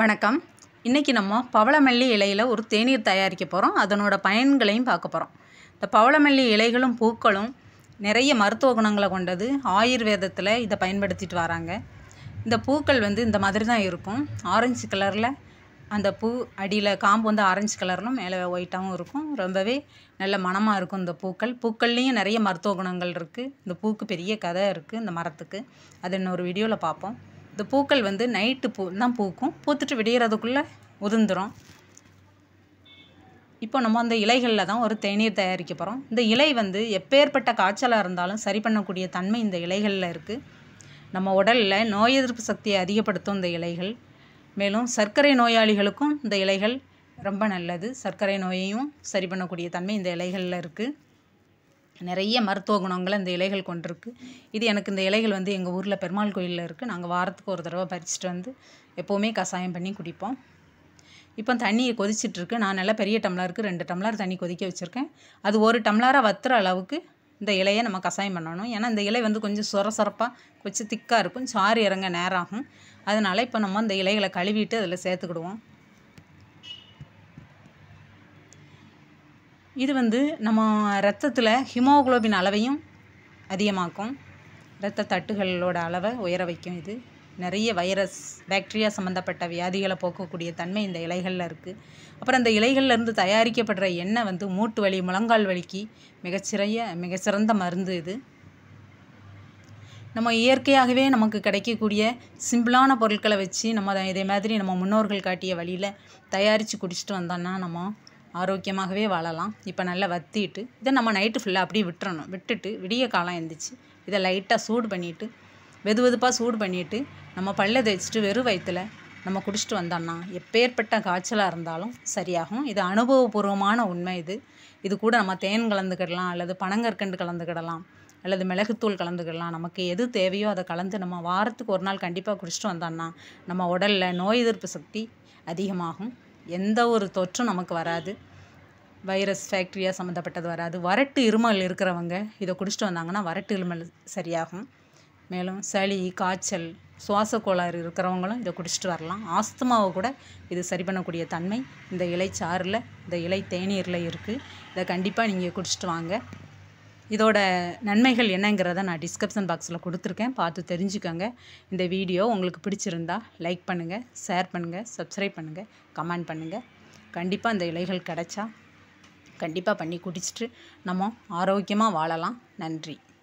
வணக்கம் இன்றைக்கி நம்ம பவளமல்லி இலையில் ஒரு தேநீர் தயாரிக்க போகிறோம் அதனோட பயன்களையும் பார்க்க போகிறோம் இந்த பவளமல்லி இலைகளும் பூக்களும் நிறைய மருத்துவ குணங்களை கொண்டது ஆயுர்வேதத்தில் இதை பயன்படுத்திட்டு வராங்க இந்த பூக்கள் வந்து இந்த மாதிரி தான் இருக்கும் ஆரஞ்சு கலரில் அந்த பூ அடியில் காம்பு வந்து ஆரஞ்சு கலரிலும் மேலே ஒயிட்டாகவும் இருக்கும் ரொம்பவே நல்ல மணமாக இருக்கும் இந்த பூக்கள் பூக்கள்லேயும் நிறைய மருத்துவ குணங்கள் இருக்குது இந்த பூக்கு பெரிய கதை இருக்குது இந்த மரத்துக்கு அது இன்னொரு வீடியோவில் பார்ப்போம் இந்த பூக்கள் வந்து நைட்டு பூ தான் பூக்கும் பூத்துட்டு விடியறதுக்குள்ளே உதிர்ந்துடும் இப்போ நம்ம அந்த இலைகளில் தான் ஒரு தேநீர் தயாரிக்க போகிறோம் இந்த இலை வந்து எப்பேற்பட்ட காய்ச்சலாக இருந்தாலும் சரி பண்ணக்கூடிய தன்மை இந்த இலைகளில் இருக்குது நம்ம உடலில் நோய் எதிர்ப்பு சக்தியை அதிகப்படுத்தும் இந்த இலைகள் மேலும் சர்க்கரை நோயாளிகளுக்கும் இந்த இலைகள் ரொம்ப நல்லது சர்க்கரை நோயையும் சரி பண்ணக்கூடிய தன்மை இந்த இலைகளில் இருக்குது நிறைய மருத்துவ குணங்களை இந்த இலைகள் கொண்டிருக்கு இது எனக்கு இந்த இலைகள் வந்து எங்கள் ஊரில் பெருமாள் கோயிலில் இருக்குது நாங்கள் வாரத்துக்கு ஒரு தடவை பறிச்சுட்டு வந்து எப்போவுமே கஷாயம் பண்ணி குடிப்போம் இப்போ தண்ணி கொதிச்சிட்ருக்கு நான் நல்லா பெரிய டம்ளருக்கு ரெண்டு டம்ளர் தண்ணி கொதிக்க வச்சுருக்கேன் அது ஒரு டம்ளராக வத்துற அளவுக்கு இந்த இலையை நம்ம கஷாயம் பண்ணணும் ஏன்னா இந்த இலை வந்து கொஞ்சம் சொர சொரப்பாக கொஞ்சம் திக்காக இருக்கும் சாறு இறங்க நேரம் ஆகும் அதனால் இப்போ நம்ம இந்த இலைகளை கழுவிட்டு அதில் சேர்த்துக்கிடுவோம் இது வந்து நம்ம ரத்தத்தில் ஹிமோகுளோபின் அளவையும் அதிகமாக்கும் இரத்த தட்டுகளோட அளவை உயர வைக்கும் இது நிறைய வைரஸ் பாக்டீரியா சம்மந்தப்பட்ட வியாதிகளை போக்கக்கூடிய தன்மை இந்த இலைகளில் இருக்குது அப்புறம் இந்த இலைகள்லேருந்து தயாரிக்கப்படுற எண்ணெய் வந்து மூட்டு வலி முழங்கால் வலிக்கு மிகச்சிறைய மிகச்சிறந்த மருந்து இது நம்ம இயற்கையாகவே நமக்கு கிடைக்கக்கூடிய சிம்பிளான பொருட்களை வச்சு நம்ம அதை இதே மாதிரி நம்ம முன்னோர்கள் காட்டிய வழியில் தயாரித்து குடிச்சிட்டு வந்தோம்னா நம்ம ஆரோக்கியமாகவே வாழலாம் இப்போ நல்லா வத்திட்டு இதை நம்ம நைட்டு ஃபுல்லாக அப்படியே விட்டுறணும் விட்டுட்டு விடிய காலம் எழுந்திரிச்சு இதை லைட்டாக சூடு பண்ணிவிட்டு வெது வெதுப்பாக சூடு பண்ணிவிட்டு நம்ம பல்ல தேய்ச்சிட்டு வெறும் வயிற்றுல நம்ம குடிச்சிட்டு வந்தோம்னா எப்பேற்பட்ட காய்ச்சலாக இருந்தாலும் சரியாகும் இது அனுபவபூர்வமான உண்மை இது இது கூட நம்ம தேன் கலந்துக்கிடலாம் அல்லது பனங்கற்கண்டு கலந்துக்கிடலாம் அல்லது மிளகுத்தூள் கலந்துக்கிடலாம் நமக்கு எது தேவையோ அதை கலந்து நம்ம வாரத்துக்கு ஒரு நாள் கண்டிப்பாக குடிச்சிட்டு வந்தோம்னா நம்ம உடலில் நோய் எதிர்ப்பு சக்தி அதிகமாகும் எந்த ஒரு தொற்றும் நமக்கு வராது வைரஸ் ஃபேக்ட்ரியா சம்மந்தப்பட்டது வராது வறட்டு இருமல் இருக்கிறவங்க இதை குடிச்சிட்டு வந்தாங்கன்னா வறட்டு இருமல் சரியாகும் மேலும் சளி காய்ச்சல் சுவாச கோளாறு இருக்கிறவங்களும் இதை குடிச்சிட்டு வரலாம் ஆஸ்துமாவை கூட இது சரி பண்ணக்கூடிய தன்மை இந்த இலைச்சாறில் இந்த இலை தேநீரில் இருக்குது இதை கண்டிப்பாக நீங்கள் குடிச்சிட்டு வாங்க இதோட நன்மைகள் என்னங்கிறத நான் டிஸ்கிரிப்ஷன் பாக்ஸில் கொடுத்துருக்கேன் பார்த்து தெரிஞ்சுக்கோங்க இந்த வீடியோ உங்களுக்கு பிடிச்சிருந்தா லைக் பண்ணுங்கள் ஷேர் பண்ணுங்கள் சப்ஸ்கிரைப் பண்ணுங்கள் கமெண்ட் பண்ணுங்கள் கண்டிப்பாக இந்த இலைகள் கிடைச்சா கண்டிப்பாக பண்ணி குடிச்சிட்டு நம்ம ஆரோக்கியமாக வாழலாம் நன்றி